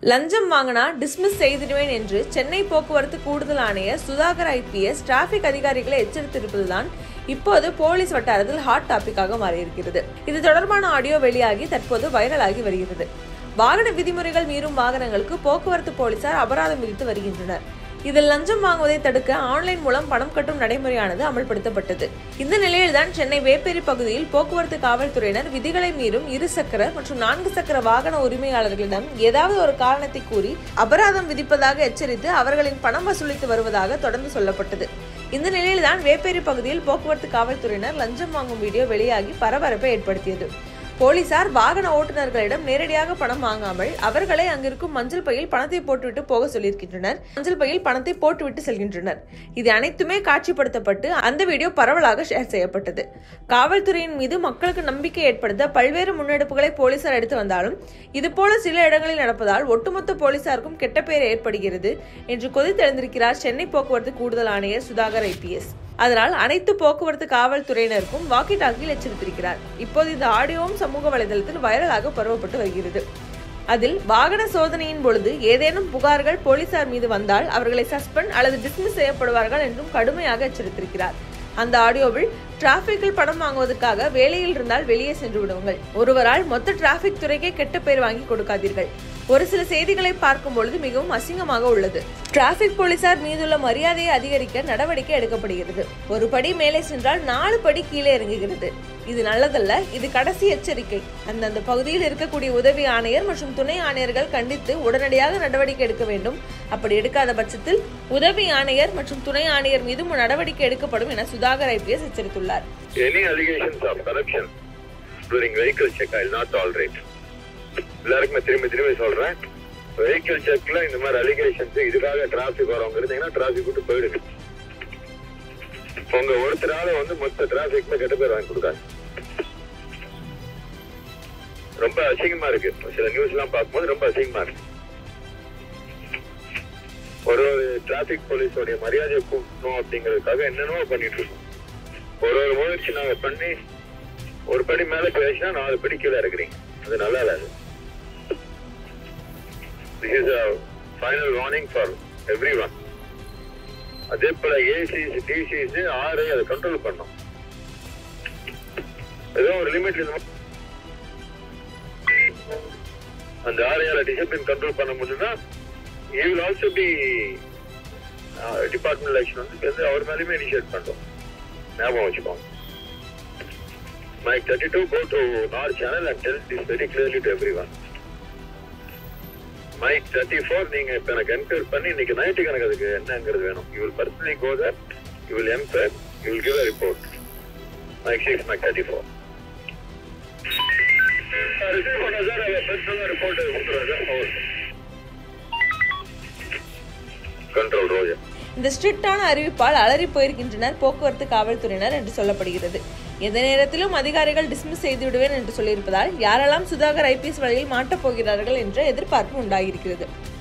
லஞ்சம் வாங்கினா டிஸ்மிஸ் செய்திடுவேன் என்று சென்னை போக்குவரத்து கூடுதல் ஆணையர் சுதாகர் ஐபிஎஸ் டிராபிக் அதிகாரிகளை எச்சரித்திருப்பதுதான் இப்போது போலீஸ் வட்டாரத்தில் ஹாட் டாபிக்காக மாறியிருக்கிறது இது தொடர்பான ஆடியோ வெளியாகி தற்போது வைரலாகி வருகிறது வாகன விதிமுறைகள் மீறும் வாகனங்களுக்கு போக்குவரத்து போலீசார் அபராதம் விதித்து வருகின்றனர் இதில் லஞ்சம் வாங்குவதை தடுக்க ஆன்லைன் மூலம் பணம் கட்டும் நடைமுறையானது அமல்படுத்தப்பட்டது இந்த நிலையில்தான் சென்னை வேப்பேரி பகுதியில் போக்குவரத்து காவல்துறையினர் விதிகளை மீறும் இரு சக்கர மற்றும் நான்கு சக்கர வாகன உரிமையாளர்களிடம் ஏதாவது ஒரு காரணத்தை கூறி அபராதம் விதிப்பதாக எச்சரித்து அவர்களின் பணம் வசூலித்து வருவதாக தொடர்ந்து சொல்லப்பட்டது இந்த நிலையில்தான் வேப்பேரி பகுதியில் போக்குவரத்து காவல்துறையினர் லஞ்சம் வாங்கும் வீடியோ வெளியாகி பரபரப்பை ஏற்படுத்தியது போலீசார் வாகன ஓட்டுநர்களிடம் நேரடியாக பணம் வாங்காமல் அவர்களை அங்கிருக்கும் மஞ்சள் பையில் பணத்தை போட்டுவிட்டு போக சொல்லியிருக்கின்றனர் மஞ்சள் பையில் பணத்தை போட்டுவிட்டு செல்கின்றனர் இது அனைத்துமே காட்சிப்படுத்தப்பட்டு அந்த வீடியோ பரவலாக ஷேர் செய்யப்பட்டது காவல்துறையின் மீது மக்களுக்கு நம்பிக்கை ஏற்படுத்த பல்வேறு முன்னெடுப்புகளை போலீசார் எடுத்து வந்தாலும் இதுபோல சில இடங்களில் நடப்பதால் ஒட்டுமொத்த போலீசாருக்கும் கெட்ட பெயர் ஏற்படுகிறது என்று கொதித்தெழுந்திருக்கிறார் சென்னை போக்குவரத்து கூடுதல் ஆணையர் சுதாகர் ஐபிஎஸ் அதனால் அனைத்து போக்குவரத்து காவல்துறையினருக்கும் வாக்கி டாக்கியில் எச்சரித்திருக்கிறார் இப்போது இந்த ஆடியோவும் சமூக வலைதளத்தில் வைரலாக பரவப்பட்டு வருகிறது அதில் வாகன சோதனையின் பொழுது ஏதேனும் புகார்கள் போலீசார் மீது வந்தால் அவர்களை சஸ்பெண்ட் அல்லது டிஸ்மிஸ் செய்யப்படுவார்கள் என்றும் கடுமையாக எச்சரித்திருக்கிறார் அந்த ஆடியோவில் டிராபிக்கில் பணம் வாங்குவதற்காக வேலையில் இருந்தால் வெளியே சென்று விடுங்கள் ஒருவரால் மொத்த டிராபிக் துறைக்கே கெட்ட பெயர் வாங்கி கொடுக்காதீர்கள் ஒரு சில செய்திகளை பார்க்கும் பொழுது மிகவும் அசிங்கமாக உள்ளது டிராபிக் போலீசார் மீதுள்ள மரியாதையை அதிகரிக்க நடவடிக்கை எடுக்கப்படுகிறது ஒரு படி மேலே சென்றால் நாலு படி கீழே இறங்குகிறது இது நல்லதல்ல இது கடைசி எச்சரிக்கை அந்தந்த பகுதியில் இருக்கக்கூடிய உதவி ஆணையர் மற்றும் துணை ஆணையர்கள் கண்டித்து உடனடியாக நடவடிக்கை எடுக்க வேண்டும் அப்படி எடுக்காத பட்சத்தில் உதவி ஆணையர் மற்றும் துணை ஆணையர் மீதும் நடவடிக்கை எடுக்கப்படும் என சுதாகர் ஐபிஎஸ் எச்சரித்துள்ளார் Any allegations of corruption during vehicle check, I will not tolerate. எல்லாருக்குமே திரும்பி திரும்பி சொல்றேன் வெஹிக்கிள் செக்ல இந்த மாதிரி அலிகேஷன்ஸ் இதுக்காக டிராபிக் வரவங்க இருந்தீங்கன்னா டிராபிக் விட்டு போயிடுங்க உங்க ஒருத்தரால வந்து மொத்த டிராபிக்மே கெட்ட பேர் வாங்கி கொடுக்காது ரொம்ப அசிங்கமா இருக்கு சில நியூஸ் எல்லாம் பார்க்கும்போது ரொம்ப அசிங்கமா இருக்கு ஒரு ஒரு டிராபிக் போலீஸோடைய மரியாதையை கூட்டணும் அப்படிங்கிறதுக்காக என்னென்னவோ பண்ணிட்டு இருக்கோம் ஒரு ஒரு முயற்சி நாங்க பண்ணி ஒரு படி மேல பேசினா நாலு படி கீழே இருக்கிறீங்க அது நல்லா இல்லாது this is final warning for every one அதே போல ஏசிஸ் டிசிஸ் ஆறு அதை கண்ட்ரோல் பண்ணும் ஏதோ ஒரு லிமிட் அந்த ஆரையால டிசிப்ளின் கண்ட்ரோல் பண்ண முடியும்னா you will also be department election வந்து சேர்ந்து அவர் மேலேயுமே இனிஷியேட் பண்றோம் ஞாபகம் வச்சுக்கோங்க Mike 32, go to our channel and tell this very clearly to everyone. Mike 34, நீங்க இப்ப எனக்கு என்கொயர் பண்ணி இன்னைக்கு நைட்டு எனக்கு அதுக்கு என்னங்கிறது வேணும் you will personally go there you will enquire you will give a report Mike six Mike thirty four receive பண்ண சார் அதை பர்சனலாக ரிப்போர்ட் கொடுத்துருவேன் சார் கண்ட்ரோல் ரோஜா இந்த ஸ்ட்ரிக்டான அறிவிப்பால் அலறி போயிருக்கின்றனர் போக்குவரத்து காவல்துறையினர் என்று சொல்லப்படுகிறது எந்த நேரத்திலும் அதிகாரிகள் டிஸ்மிஸ் செய்து விடுவேன் என்று சொல்லியிருப்பதால் யாரெல்லாம் சுதாகர் ஐபிஎஸ் வழியில் மாட்டப் போகிறார்கள் என்ற எதிர்பார்ப்பு உண்டாகியிருக்கிறது